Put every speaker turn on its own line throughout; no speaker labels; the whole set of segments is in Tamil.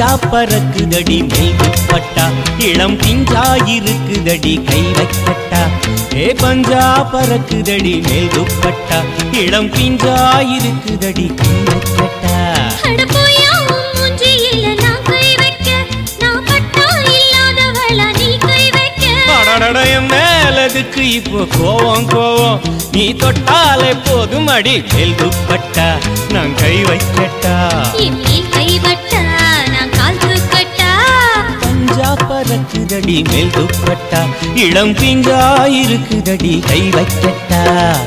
பஞ்சா பறக்குதடி மேல் துப்பட்டா இளம் பிஞ்சாயிருக்குதடி கை வைக்கட்டா ஏ பஞ்சா பறக்குதடி மேல் துப்பட்டா இளம் பிஞ்சாயிருக்குதடி கை வைக்கட்டா
அட போயா உன் மூஞ்சியில நான் கை வைக்க நான் பட்டா இல்லாதவளா நீ கை வைக்க
அடடட, என் மேலதுக்கு இப்போ கோவம் கோவம் நீ தொட்டாலே போதும் அடி மேல் துப்பட்டா நான் கை வைக்கட்டா
என் மேல் கை வட்டா நான் கால் தூக்கட்டா
பஞ்சா பறக்குதடி மேல் துப்பட்டா இளம் பிஞ்சாயிருக்குதடி கை வைக்கட்டா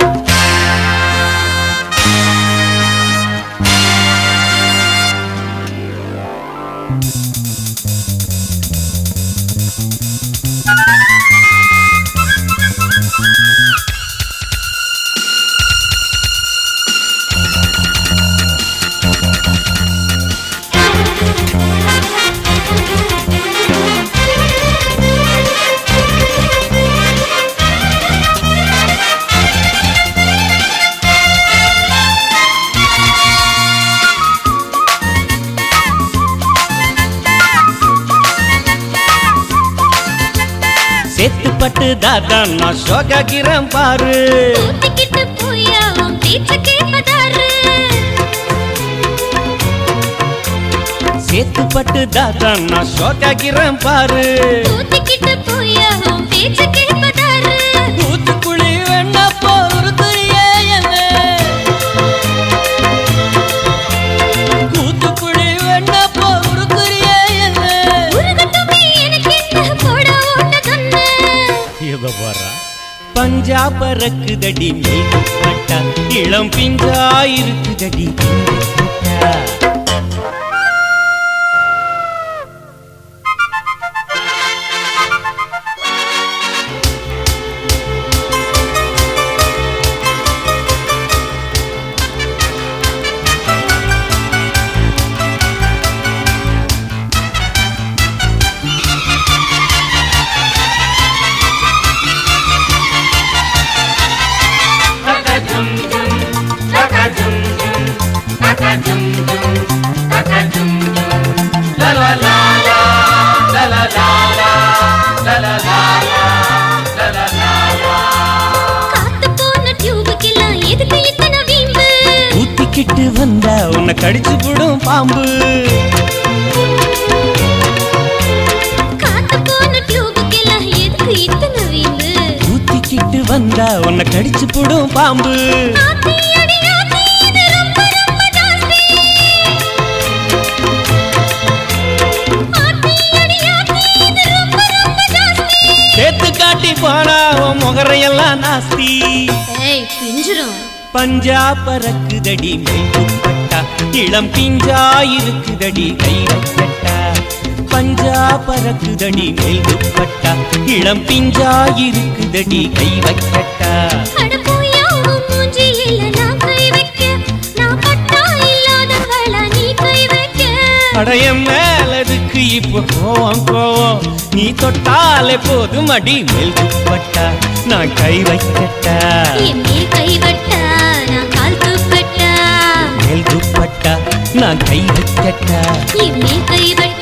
சேத்துப்பட்டு தாத்தா நான் சோகாக்கிறேன் பாரு
ஊத்திக்கிட்டு போயா உன் பேச்ச கேட்பதாரு
சேத்துப்பட்டு தாத்தா நான் சோகாக்கிறேன் பாரு
ஊத்திக்கிட்டு போயா உன் பேச்ச கேட்பதாரு
ஊத்துக்குழி வெண்ண போருதுரியே என்ன ஊத்துக்குழி வெண்ண போருதுரியே என்ன
உருகட்டுமே எனக்கு என்ன போட ஓட்ட கண்ணு
இவ போறா பஞ்சா பறக்குதடி மேல் பட்டா இளம் பிஞ்சாயிருக்குதடி பட்டா
காத்து போன டியூபுக்கெல்லாம் எதுக்கு இத்தனை வீம்பு
ஊத்திக்கிட்டு வந்தா உன்னை கடிச்சு போடும் பாம்பு
காத்து போன டியூபுக்கெல்லாம் எதுக்கு இத்தனை வீம்பு
ஊத்திக்கிட்டு வந்தா உன்னை கடிச்சு போடும் பாம்பு
ஆத்தி அடி ஆத்தி இது ரொம்ப ரொம்ப ஜாஸ்தி ஆத்தி அடி ஆத்தி இது ரொம்ப ரொம்ப ஜாஸ்தி
சேர்த்து காட்டி போனா உன் முகரையெல்லாம் நாஸ்தி
ஏய் பிஞ்சிரும்
பஞ்சா பறக்குதடி மேல் துப்பட்டா இளம் பிஞ்சாயிருக்குதடி கை வைக்கட்டா பஞ்சா பறக்குதடி மேல் துப்பட்டா இளம் பிஞ்சாயிருக்குதடி கை வைக்கட்டா
அட போயா உன் மூஞ்சியில நான் கை வைக்க நான் பட்டா இல்லாதவளா நீ கை வைக்க
அடையம் மேலதுக்கு இப்போ கோவம் கோவம் நீ தொட்டாலே போதும் அடி மேல் துப்பட்டா நான் கை வைக்கட்டா
என் மேல் கை வட்டா நான் கால் தூக்கட்டா
மேல் துப்பட்டா நான் கை வைக்கட்டா
என் மேல் கை வட்டா